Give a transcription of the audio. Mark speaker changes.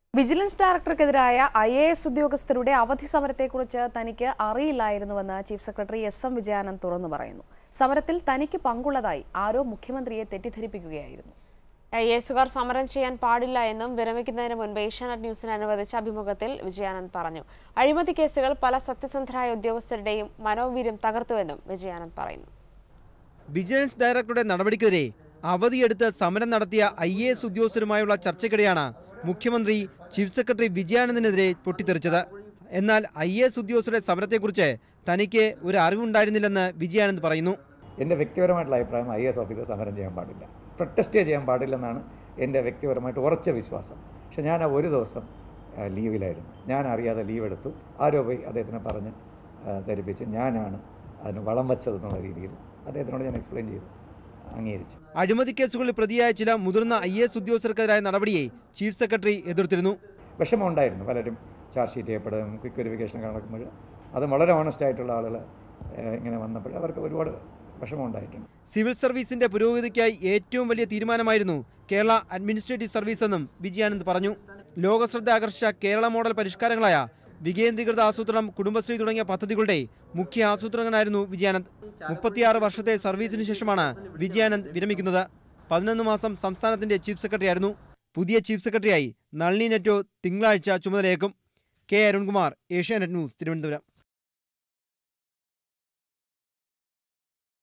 Speaker 1: vigilance ഡയറക്ടർക്കെതിരായ I A S ഉദ്യോഗസ്ഥരുടെ അവധി സമരത്തെക്കുറിച്ച് തനിക്ക് അറിയില്ലായിരുന്നുവെന്ന് chief secretary S M Vijayanand തുറന്നു പറയുന്നു സമരത്തിൽ തനിക്ക് പങ്കുള്ളതായി ആരോ മുഖ്യമന്ത്രിയെ തെറ്റിദ്ധരിപ്പിക്കുകയായിരുന്നു
Speaker 2: ഐ എസുകാർ സമരം ചെയ്യാൻ പാടില്ല എന്നും വിരമിക്കുന്നതിന് മുൻപ് ഏഷ്യാനെറ്റ് ന്യൂസിന് അനുവദിച്ച അഭിമുഖത്തിൽ വിജയാനന്ദ് പറഞ്ഞു അഴിമതി കേസുകൾ പല സത്യസന്ധരായ ഉദ്യോഗസ്ഥരുടെയും മനോവീര്യം തകർത്തുവെന്നും വിജയാനന്ദ് പറയുന്നു
Speaker 3: വിജിലൻസ് ഡയറക്ടറുടെ നടപടിക്കെതിരെ അവധിയെടുത്ത് സമരം നടത്തിയ ഐ എ എസ് ഉദ്യോഗസ്ഥരുമായുള്ള ചർച്ചയ്ക്കിടെയാണ് മുഖ്യമന്ത്രി ചീഫ് സെക്രട്ടറി വിജയാനന്ദിനെതിരെ പൊട്ടിത്തെറിച്ചത് എന്നാൽ ഐ എ എസ് ഉദ്യോഗസ്ഥരുടെ സമരത്തെക്കുറിച്ച് തനിക്ക് ഒരു അറിവുണ്ടായിരുന്നില്ലെന്ന് വിജയാനന്ദ് പറയുന്നു
Speaker 4: എൻ്റെ വ്യക്തിപരമായിട്ടുള്ള അഭിപ്രായം ഐ എസ് ഓഫീസർ സമരം ചെയ്യാൻ പാടില്ല പ്രൊട്ടസ്റ്റ് ചെയ്യാൻ പാടില്ലെന്നാണ് എൻ്റെ വ്യക്തിപരമായിട്ട് ഉറച്ച വിശ്വാസം പക്ഷേ ഞാൻ ആ ഒരു ദിവസം ആ, ലീവിലായിരുന്നു ഞാൻ അറിയാതെ ലീവ് എടുത്തു ആരോ പോയി അദ്ദേഹത്തിനെ പറഞ്ഞ് ആ, ധരിപ്പിച്ച് ഞാനാണ് അതിന് വളം വച്ചതെന്നുള്ള രീതിയിൽ അദ്ദേഹത്തിനോട് ഞാൻ എക്സ്പ്ലെയിൻ ചെയ്തു അംഗീകരിച്ചു
Speaker 3: അഴിമതി കേസുകളിൽ പ്രതിയായ ചില മുതിർന്ന ഐ എ എസ് ഉദ്യോഗസ്ഥർക്കെതിരായ നടപടിയെ ചീഫ് സെക്രട്ടറി എതിർത്തിരുന്നു
Speaker 4: വിഷമമുണ്ടായിരുന്നു പലരും ചാർജ് ഷീറ്റ് ചെയ്യപ്പെടും ക്വിക്ക് വെരിഫിക്കേഷൻ നടക്കുമ്പോൾ അത് വളരെ ഓണസ്റ്റ് ആയിട്ടുള്ള ആളുകൾ ഇങ്ങനെ വന്നപ്പോൾ അവർക്ക് ഒരുപാട് വിഷമമുണ്ടായിട്ടുണ്ട്
Speaker 3: സിവിൽ സർവീസിന്റെ പുരോഗതിക്കായി ഏറ്റവും വലിയ തീരുമാനമായിരുന്നു കേരള അഡ്മിനിസ്ട്രേറ്റീവ് സർവീസ് എന്നും വിജയാനന്ദ് പറഞ്ഞു ലോകശ്രദ്ധ ആകർഷിച്ച കേരള മോഡൽ പരിഷ്കാരങ്ങളായ വികേന്ദ്രീകൃത ആസൂത്രണം കുടുംബശ്രീ തുടങ്ങിയ പദ്ധതികളുടെ മുഖ്യ ആസൂത്രകനായിരുന്നു വിജയാനന്ദ് മുപ്പത്തിയാറ് വർഷത്തെ സർവീസിനു ശേഷമാണ് വിജയാനന്ദ് വിരമിക്കുന്നത് പതിനൊന്ന് മാസം സംസ്ഥാനത്തിന്റെ ചീഫ് സെക്രട്ടറി ആയിരുന്നു പുതിയ ചീഫ് സെക്രട്ടറിയായി നളിനി നെറ്റോ തിങ്കളാഴ്ച ചുമതലയേക്കും കെ അരുൺകുമാർ ഏഷ്യാനെറ്റ് ന്യൂസ് തിരുവനന്തപുരം